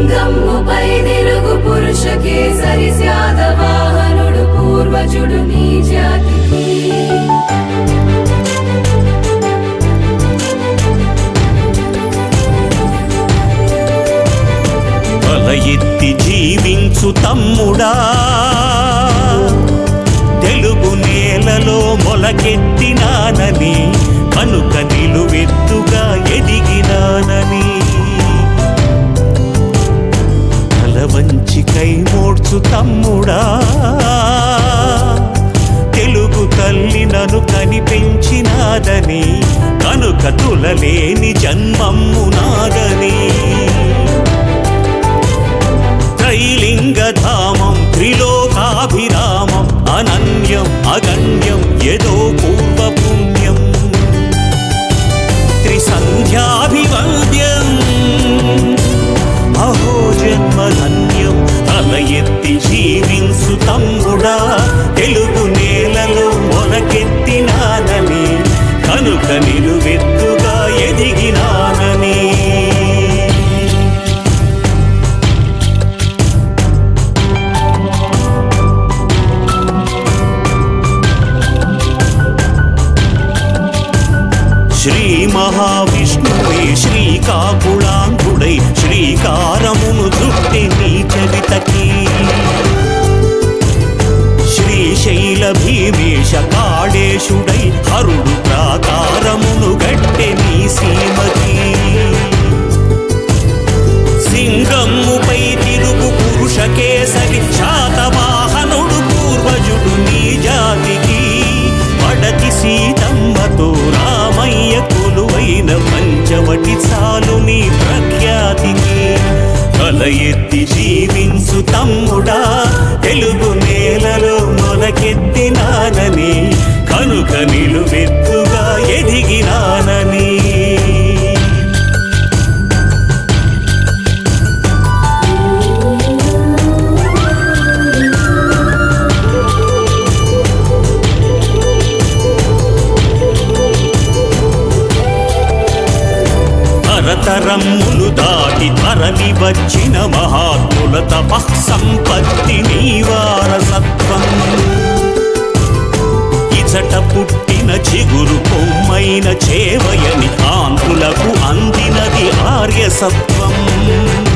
సింగమ్ముపై తిరుగు పురుష కేసరి శాతవాహనుడు పూర్వజుడు నీ జాతికి తల ఎత్తి జీవించు తమ్ముడా తెలుగు నేలలో మొలకెత్తినానని కనుక నిలువెత్తుగా ఎదిగినానని తల వంచి కై మోడ్చు తమ్ముడా తెలుగు తల్లి నన్ను కనిపెంచినాదని కనుక తులలేని జన్మమ్ము నాదని త్రైలింగధామం త్రిలోకాభిరామం అనన్యం అగణ్యం యదో పూర్వపుణ్యం త్రిసంధ్యాభివంద్యం అహో జన్మధన్యం తల ఎత్తి జీవించు తమ్ముడా తెలుగు నేలలో మొలకెత్తినానని కనుక నిలువెత్తుగా ఎదిగినానని శ్రీ మహావిష్ణువే శ్రీకాకుళాంధ్రుడై శ్రీకారమును చుట్టి నీ చరితకి శ్రీశైల భీమేశ కాళేశుడై హరుడు ప్రాకారమును గట్టె నీ సీమకి సింగమ్ముపై తిరుగు పురుష కేసరి శాతవాహనుడు పూర్వజుడు నీ జాతికి పడతి సీతమ్మతో రామయ్య కొలువైన పంచవటి చాలు నీ ప్రఖ్యాతికి తల ఎత్తి జీవించు తమ్ముడా తెలుగు నేలలో మొలకెత్తినానని కనుక నిలువెత్తుగా ఎదిగినానని తరతరమ్ములు దాటి తరలి వచ్చిన మహాత్ముల తపః సంపత్తి నీ వారసత్వం ఇచట పుట్టిన చిగురు కొమ్మైన చేవయని ఆంధ్రులకు అందినది ఆర్యసత్వం